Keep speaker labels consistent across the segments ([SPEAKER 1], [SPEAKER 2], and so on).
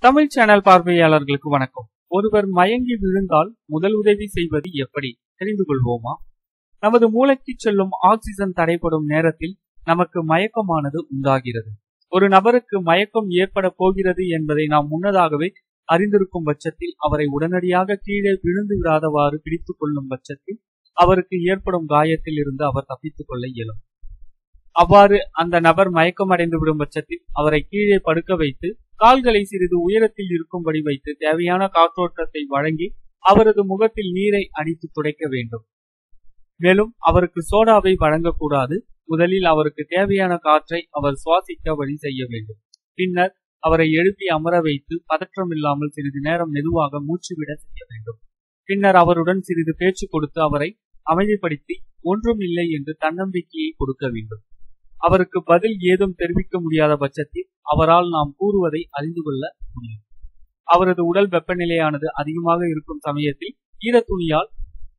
[SPEAKER 1] Tamil channel பார்வையாளர்களுக்கு வணக்கம் ஒருவர் மயங்கி விழுந்தால் முதல் உதவி செய்வது எப்படி தெரிந்து கொள்வோமா நமது மூளைக்கு செல்லும் ஆக்சிஜன் தடைப்படும் நேரத்தில் நமக்கு மயக்கமானது உண்டாகிறது ஒரு நபருக்கு மயக்கம் ஏற்பட போகிறது என்பதை நாம் முன்னதாகவே அறிந்திருக்கும் பட்சத்தில் அவரை உடனடியாக கீழே விழுந்து விடாதவாறு பிடித்துக் கொள்ளும் பட்சத்தில் அவருக்கு ஏற்படும் காயத்தில் இருந்து அவர் தப்பித்துக் கொள்ள இயலும் அவ்வாறு அந்த நபர் மயக்கமடைந்து விடும் பட்சத்தில் அவரை கீழே படுக்க வைத்து கால்களை சிறிது உயரத்தில் இருக்கும்படி வைத்து தேவையான காற்றோட்டத்தை வழங்கி அவரது முகத்தில் நீரை அடித்து துடைக்க வேண்டும் மேலும் அவருக்கு சோடாவை வழங்கக்கூடாது முதலில் அவருக்கு தேவையான காற்றை அவர் சுவாசிக்க வழி செய்ய வேண்டும் பின்னர் அவரை எழுப்பி அமர வைத்து பதற்றமில்லாமல் சிறிது நேரம் மெதுவாக மூச்சுவிட செய்ய வேண்டும் பின்னர் அவருடன் சிறிது பேச்சு கொடுத்து அவரை அமைதிப்படுத்தி ஒன்றும் இல்லை என்று தன்னம்பிக்கையை கொடுக்க வேண்டும் அவருக்கு பதில் ஏதும் தெரிவிக்க முடியாத பட்சத்தில் அவரால் நாம் கூறுவதை அறிந்து கொள்ள முடியும் அவரது உடல் வெப்பநிலையானது அதிகமாக இருக்கும் சமயத்தில் ஈரத்துணியால்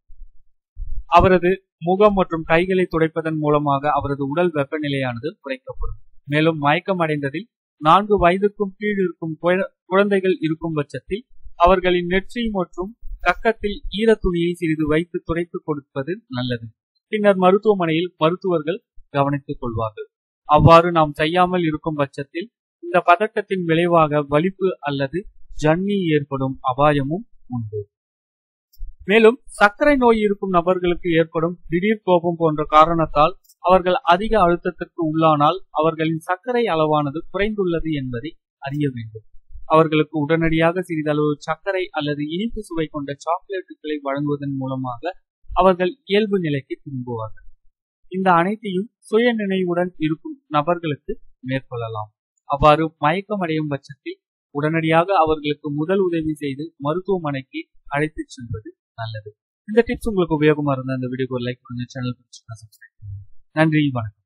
[SPEAKER 1] அவரது முகம் மற்றும் கைகளை துடைப்பதன் மூலமாக அவரது உடல் வெப்பநிலையானது குறைக்கப்படும் மேலும் மயக்கம் அடைந்ததில் நான்கு வயதுக்கும் கீழ் இருக்கும் குழந்தைகள் இருக்கும் பட்சத்தில் அவர்களின் நெற்றி மற்றும் கக்கத்தில் ஈரத்துணியை சிறிது வைத்து துடைத்து கொடுப்பது நல்லது பின்னர் மருத்துவமனையில் மருத்துவர்கள் கவனித்துக் கொள்வார்கள் அவ்வாறு நாம் செய்யாமல் இருக்கும் பட்சத்தில் இந்த பதட்டத்தின் விளைவாக வலிப்பு அல்லது ஜன்னி ஏற்படும் அபாயமும் உண்டு மேலும் சர்க்கரை நோய் இருக்கும் நபர்களுக்கு ஏற்படும் திடீர் கோபம் போன்ற காரணத்தால் அவர்கள் அதிக அழுத்தத்திற்கு உள்ளானால் அவர்களின் சர்க்கரை அளவானது குறைந்துள்ளது என்பதை அறிய வேண்டும் அவர்களுக்கு உடனடியாக சிறிதளவு சர்க்கரை அல்லது இனிப்பு சுவை கொண்ட சாக்லேட்டுகளை வழங்குவதன் மூலமாக அவர்கள் இயல்பு நிலைக்கு திரும்புவார்கள் இந்த அனைத்தையும் சுய நினைவுடன் இருக்கும் நபர்களுக்கு மேற்கொள்ளலாம் அவ்வாறு மயக்கம் அடையும் பட்சத்தில் உடனடியாக அவர்களுக்கு முதல் உதவி செய்து மருத்துவமனைக்கு அழைத்துச் செல்வது நல்லது இந்த டிப்ஸ் உங்களுக்கு உபயோகமா இருந்தா இந்த வீடியோக்கு ஒரு லைக் பண்ணுங்க சேனல் நன்றி வணக்கம்